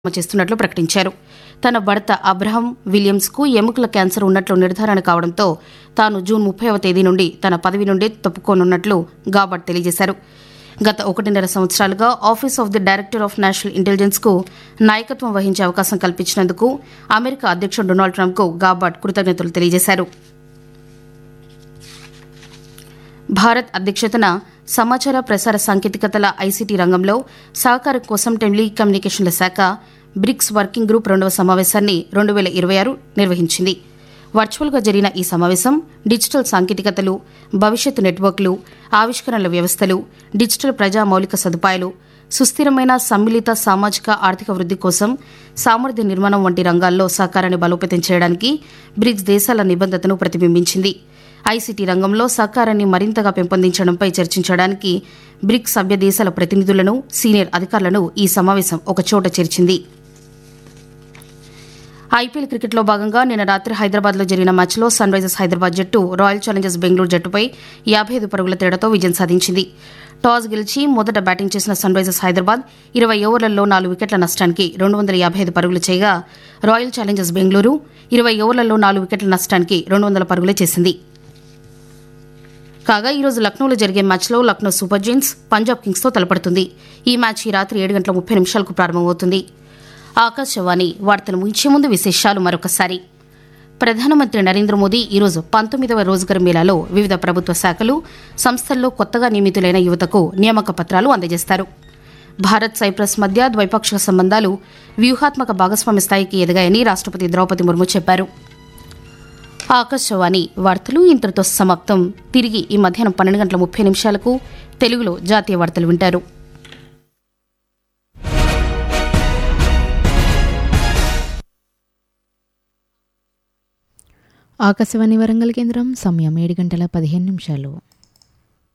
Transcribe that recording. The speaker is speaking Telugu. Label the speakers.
Speaker 1: చేస్తున్నట్లు ప్రకటించారు తన భర్త అబ్రహం విలియమ్స్ కు ఎముకల క్యాన్సర్ ఉన్నట్లు నిర్ధారణ కావడంతో తాను జూన్ ముప్పైవ తేదీ నుండి తన పదవి నుండి తప్పుకోనున్నట్లు గాబట్ తెలియజేశారు గత ఒకటిన్నర సంవత్సరాలుగా office of the director of national intelligence కు నాయకత్వం వహించే అవకాశం కల్పించినందుకు అమెరికా అధ్యక్షుడు డొనాల్డ్ ట్రంప్ కు గాబట్ కృతజ్ఞతలు తెలియజేశారు భారత్ అధ్యక్షతన సమాచార ప్రసార సాంకేతికతల ఐసీటీ రంగంలో సహకారం కోసం టెలికమ్యూనికేషన్ల శాఖ బ్రిక్స్ వర్కింగ్ గ్రూప్ రెండవ సమావేశాన్ని రెండు వేల ఇరవై ఆరు నిర్వహించింది వర్చువల్గా జరిగిన ఈ సమావేశం డిజిటల్ సాంకేతికతలు భవిష్యత్తు నెట్వర్క్లు ఆవిష్కరణల వ్యవస్థలు డిజిటల్ ప్రజా మౌలిక సదుపాయాలు సుస్థిరమైన సమ్మిళిత సామాజిక ఆర్థిక వృద్ధి కోసం సామర్థ్య నిర్మాణం వంటి రంగాల్లో సహకారాన్ని బలోపేతం చేయడానికి బ్రిక్స్ దేశాల నిబద్ధతను ప్రతిబింబించింది ఐసీటీ రంగంలో సహకారాన్ని మరింతగా పెంపొందించడంపై చర్చించడానికి బ్రిక్స్ సభ్య దేశాల ప్రతినిధులను సీనియర్ అధికారులను ఈ సమావేశం ఒకచోట చేర్చింది ఐపీఎల్ క్రికెట్లో భాగంగా నిన్న రాత్రి హైదరాబాద్లో జరిగిన మ్యాచ్లో సన్ రైజర్స్ హైదరాబాద్ జట్టు రాయల్ ఛాలెంజర్స్ బెంగళూరు జట్టుపై యాభై ఐదు పరుగుల తేడాతో విజయం సాధించింది టాస్ గెలిచి మొదట బ్యాటింగ్ చేసిన సన్ రైజర్స్ హైదరాబాద్ ఇరవై ఓవర్లలో నాలుగు వికెట్ల నష్టానికి రెండు వందల యాభై ఐదు పరుగులు చేయగా రాయల్ ఛాలెంజర్స్ బెంగళూరు ఇరవై ఓవర్లలో నాలుగు వికెట్ల నష్టానికి రెండు వందల పరుగులే చేసింది కాగా ఈరోజు లక్నోలో జరిగే మ్యాచ్లో లక్నో సూపర్ జైన్స్ పంజాబ్ కింగ్స్తో తలపడుతుంది ఈ మ్యాచ్ ఈ రాత్రి ఏడు గంటల ముప్పై నిమిషాలకు ప్రారంభమవుతుంది ఆకాశవాణి వార్తలు ముగించే ముందు విశేషాలు మరొకసారి ప్రధానమంత్రి నరేంద్ర మోదీ ఈరోజు పంతొమ్మిదవ రోజ్గర్ మేళాలో వివిధ ప్రభుత్వ శాఖలు సంస్థల్లో కొత్తగా నియమితులైన యువతకు నియామక పత్రాలు అందజేస్తారు భారత్ సైప్రస్ మధ్య ద్వైపాక్షిక సంబంధాలు వ్యూహాత్మక భాగస్వామ్య స్థాయికి ఎదిగాయని రాష్ట్రపతి ద్రౌపది ముర్ము చెప్పారు ఆకాశవాణి వార్తలు ఇంతటితో సమాప్తం తిరిగి ఈ మధ్యాహ్నం పన్నెండు గంటల ముప్పై నిమిషాలకు తెలుగులో జాతీయ వార్తలు వింటారు
Speaker 2: ఆకాశవాణి వరంగల్ కేంద్రం సమయం ఏడు గంటల పదిహేను నిమిషాలు